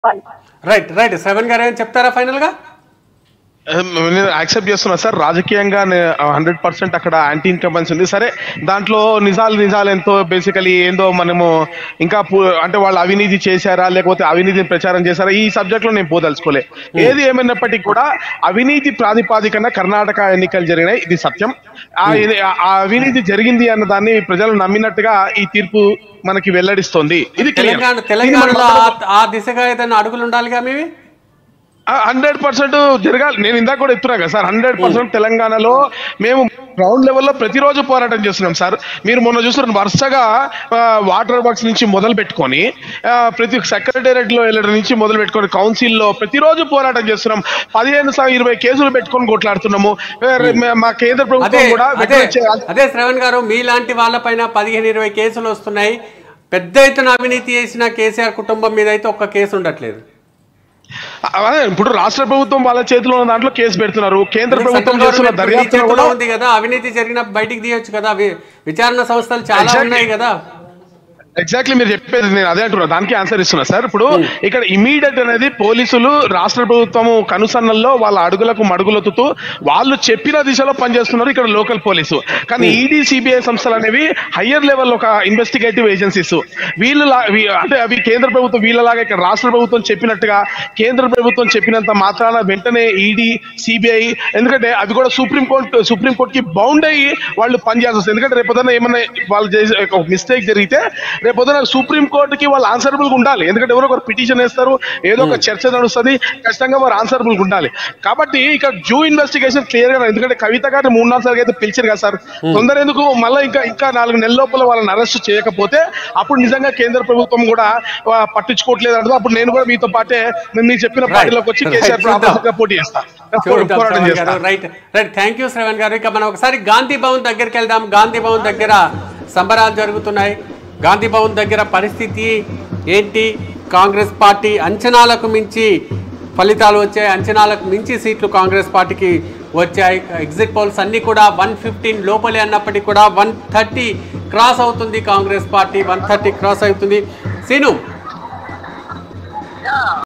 Right right Shravan గారు ఏం చెప్తారా ఫైనల్ గా నేను యాక్సెప్ట్ చేస్తున్నా సార్ రాజకీయంగా హండ్రెడ్ పర్సెంట్ అక్కడ యాంటీ ఇన్కంబెన్స్ ఉంది సరే దాంట్లో నిజాలు నిజాలు ఎంతో బేసికలీ ఏందో మనము ఇంకా పు- అంటే వాళ్ళు అవినీతి చేశారా లేకపోతే అవినీతిని ప్రచారం చేశారా ఈ సబ్జెక్ట్ లో నేను పోదలుచుకోలే ఏది ఏమైనప్పటికీ కూడా అవినీతి ప్రాతిపాదికన కర్ణాటక ఎన్నికలు జరిగినాయి ఇది సత్యం ఆ ఎన్ని- ఆ అవినీతి జరిగింది అన్న దాన్ని ప్రజలు నమ్మినట్టుగా ఈ తీర్పు మనకి వెల్లడిస్తోంది ఇది clear. తెలంగాణ ఇది తెలంగాణలో మనం- ఆ- ఆ దిశగా ఏదైనా అడుగులు ఉండాలిగా మీవి హండ్రెడ్ పర్సెంట్ జరగాలి నేను ఇందాక కూడా చెప్తున్నా కదా సార్ హండ్రెడ్ పర్సెంట్ తెలంగాణలో మేము గ్రౌండ్ లెవెల్లో ప్రతిరోజు పోరాటం చేస్తున్నాం సార్ మీరు మొన్న చూస్తున్నారు వరుసగా వాటర్ బాక్స్ నుంచి మొదలు పెట్టుకొని ఆ, ప్రతి సెక్రటేరియట్ లో వెళ్ళడం నుంచి మొదలు పెట్టుకొని కౌన్సిల్ లో ప్రతిరోజు పోరాటం చేస్తున్నాం పదిహేను సా- ఇరవై కేసులు పెట్టుకొని కొట్లాడుతున్నాము ఆ, మే- మా కేంద్ర అదే ప్రభుత్వం కూడా అదే వెంటనే చే- అదే శ్రవణ్ గారు మీలాంటి వాళ్ళపైన పదిహేను ఇరవై కేసులు వస్తున్నాయి పెద్ద ఎత్తున అవినీతి చేసిన కేసీఆర్ కుటుంబం మీద అయితే ఒక్క కేసు ఉండట్లేదు అదే ఇప్పుడు రాష్ట్ర ప్రభుత్వం వాళ్ళ చేతిలో ఉన్న దాంట్లో కేసు పెడుతున్నారు కేంద్ర సెంట్రల్ ప్రభుత్వం చేస్తున్న గవర్నమెంట్ మీ దర్యాప్తులో చేతిలో కూడా ఉంది కదా అవినీతి జరిగిన బయటికి తీయొచ్చు కదా వి- విచారణ సంస్థలు చాలా Exactly. ఉన్నాయి కదా ఎగ్జాక్ట్లీ మీరు చెప్పేది నేను అదే అంటున్నా దానికి ఆన్సర్ ఇస్తున్నా సార్ ఇప్పుడు ఇక్కడ ఇమీడియట్ అనేది పోలీసులు రాష్ట్ర ప్రభుత్వము కనుసన్నల్లో వాళ్ళ అడుగులకు మడుగులొత్తుతూ వాళ్ళు చెప్పిన దిశలో పనిచేస్తున్నారు ఇక్కడ లోకల్ పోలీసు కానీ ఈడీ సిబిఐ సంస్థలు అనేవి హయ్యర్ లెవెల్ ఒక ఇన్వెస్టిగేటివ్ ఏజెన్సీస్ వీళ్ళు లా- వీ- అంటే అవి కేంద్ర ప్రభుత్వం వీళ్ళలాగా ఇక్కడ రాష్ట్ర ప్రభుత్వం చెప్పినట్టుగా కేంద్ర ప్రభుత్వం చెప్పినంత మాత్రాన వెంటనే ఈడీ సిబిఐ ఎందుకంటే అవి కూడా సుప్రీం కోర్టు సుప్రీం కోర్ట్ కి బౌండ్ అయ్యి వాళ్ళు పనిచేయాల్సి వస్తుంది ఎందుకంటే రేపొద్దున ఏమన్నా వాళ్ళు చేసే ఒక మిస్టేక్ జరిగితే రేపొద్దున సుప్రీం కోర్టుకి వాళ్ళు ఆన్సరబుల్ గా ఉండాలి ఎందుకంటే ఎవరో ఒకరు పిటిషన్ వేస్తారు ఏదో ఒక చర్చ నడుస్తుంది ఖచ్చితంగా వారు ఆన్సరబుల్ గా ఉండాలి కాబట్టి ఇక్కడ జూ ఇన్వెస్టిగేషన్ క్లియర్ గా ఎందుకంటే కవిత గారిని మూడు నాలుగు సార్లు అయితే పిలిచారు కదా సార్ తొందర ఎందుకు మళ్ళీ ఇంకా ఇంకా నాలుగు నెలల లోపల వాళ్ళని అరెస్ట్ చేయకపోతే అప్పుడు నిజంగా కేంద్ర ప్రభుత్వం కూడా ఆ, పట్టించుకోవట్లేదు అంటే అప్పుడు నేను కూడా మీతో పాటే నేను మీకు చెప్పిన పార్టీలోకి వచ్చి Right. కేసీఆర్ చూద్దాం. ప్రాపర్గా పోటీ చేస్తా చూద్దాం పోరాటం శ్రవణ్ చేస్తా garu right right thank you Shravan garu ఇక మనం ఒకసారి గాంధీ భవన్ దగ్గరికి వెళ్దాం గాంధీ భవన్ దగ్గర సంబరాలు జరుగుతున్నాయి గాంధీ భవన్ దగ్గర పరిస్థితి ఏంటి కాంగ్రెస్ పార్టీ అంచనాలకు మించి ఫలితాలు వచ్చాయి అంచనాలకు మించి సీట్లు కాంగ్రెస్ పార్టీకి వచ్చాయి ఎగ్జిట్ పోల్స్ అన్నీ కూడా వన్ ఫిఫ్టీన్ లోపలే అన్నప్పటికీ కూడా వన్ థర్టీ క్రాస్ అవుతుంది Congress party one thirty cross అవుతుంది సీను